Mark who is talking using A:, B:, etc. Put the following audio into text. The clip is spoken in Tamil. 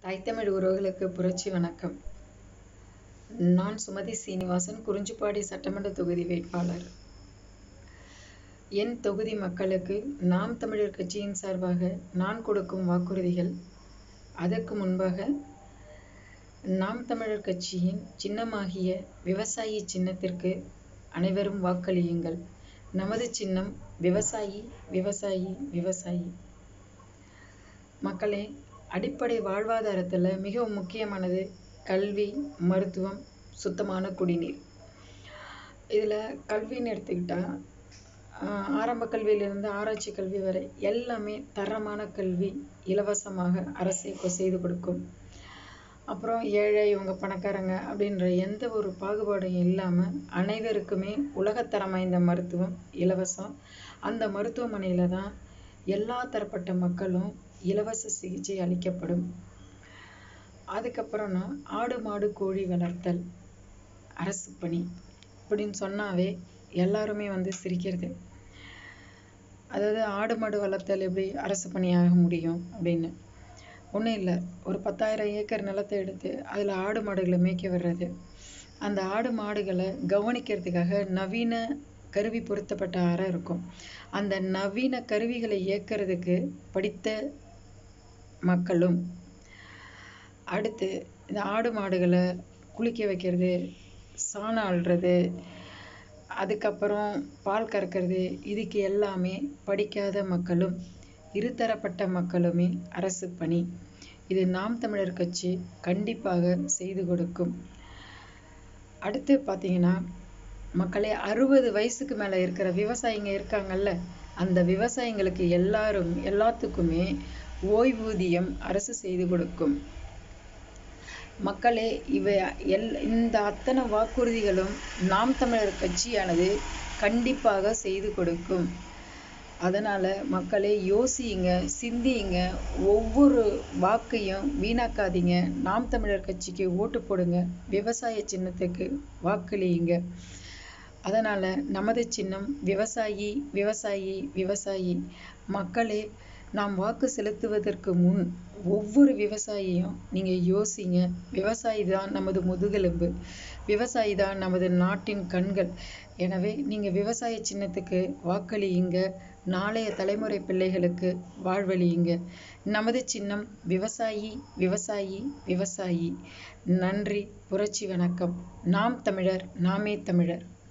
A: தாய்த்தமிழ் உறவுகளுக்கு புரட்சி வணக்கம் நான் சுமதி சீனிவாசன் குறிஞ்சிப்பாடி சட்டமன்ற தொகுதி வேட்பாளர் என் தொகுதி மக்களுக்கு நாம் தமிழர் கட்சியின் சார்பாக நான் கொடுக்கும் வாக்குறுதிகள் அதற்கு முன்பாக நாம் தமிழர் கட்சியின் சின்னமாகிய விவசாயி சின்னத்திற்கு அனைவரும் வாக்களியுங்கள் நமது சின்னம் விவசாயி விவசாயி விவசாயி மக்களே அடிப்படை வாழ்வாதாரத்தில் மிகவும் முக்கியமானது கல்வி மருத்துவம் சுத்தமான குடிநீர் இதில் கல்வின்னு எடுத்துக்கிட்டால் ஆரம்ப கல்வியிலிருந்து ஆராய்ச்சி கல்வி வரை எல்லாமே தரமான கல்வி இலவசமாக அரசே இப்போ செய்து கொடுக்கும் அப்புறம் ஏழை இவங்க பணக்காரங்க அப்படின்ற எந்த ஒரு பாகுபாடும் இல்லாமல் அனைவருக்குமே உலகத்தரம் வாய்ந்த மருத்துவம் இலவசம் அந்த மருத்துவமனையில் தான் எல்லா தரப்பட்ட மக்களும் இலவச சிகிச்சை அளிக்கப்படும் அதுக்கப்புறம்னா ஆடு மாடு கோழி வளர்த்தல் அரசு பணி அப்படின்னு சொன்னாவே எல்லாருமே வந்து சிரிக்கிறது அதாவது ஆடு மாடு வளர்த்தல் எப்படி அரசு பணியாக முடியும் அப்படின்னு ஒன்றும் இல்லை ஒரு பத்தாயிரம் ஏக்கர் நிலத்தை எடுத்து அதில் ஆடு மாடுகளை மேய்க்க விடுறது அந்த ஆடு மாடுகளை கவனிக்கிறதுக்காக நவீன கருவி பொருத்தப்பட்ட அறை இருக்கும் அந்த நவீன கருவிகளை இயக்கிறதுக்கு படித்த மக்களும் அடுத்து இந்த ஆடு மாடுகளை குளிக்க வைக்கிறது சாணம் அள்ளுறது அதுக்கப்புறம் பால் கறக்கிறது இதுக்கு எல்லாமே படிக்காத மக்களும் இருதரப்பட்ட மக்களுமே அரசு பணி இது நாம் தமிழர் கட்சி கண்டிப்பாக செய்து கொடுக்கும் அடுத்து பார்த்தீங்கன்னா மக்களே அறுபது வயசுக்கு மேலே இருக்கிற விவசாயிங்க இருக்காங்கல்ல அந்த விவசாயிங்களுக்கு எல்லாரும் எல்லாத்துக்குமே ஓய்வூதியம் அரசு செய்து கொடுக்கும் மக்களே இவை எல் இந்த அத்தனை வாக்குறுதிகளும் நாம் தமிழர் கட்சியானது கண்டிப்பாக செய்து கொடுக்கும் அதனால் மக்களே யோசியுங்க சிந்தியுங்க ஒவ்வொரு வாக்கையும் வீணாக்காதீங்க நாம் தமிழர் கட்சிக்கு ஓட்டு போடுங்க விவசாய சின்னத்துக்கு வாக்களியுங்க அதனால் நமது சின்னம் விவசாயி விவசாயி விவசாயி மக்களே நாம் வாக்கு செலுத்துவதற்கு முன் ஒவ்வொரு விவசாயியும் நீங்கள் யோசிங்க விவசாயி தான் நமது முதுகெலும்பு விவசாயி தான் நமது நாட்டின் கண்கள் எனவே நீங்கள் விவசாய சின்னத்துக்கு வாக்களியுங்க நாளைய தலைமுறை பிள்ளைகளுக்கு வாழ்வழியுங்க நமது சின்னம் விவசாயி விவசாயி விவசாயி நன்றி புரட்சி வணக்கம் நாம் தமிழர் நாமே தமிழர்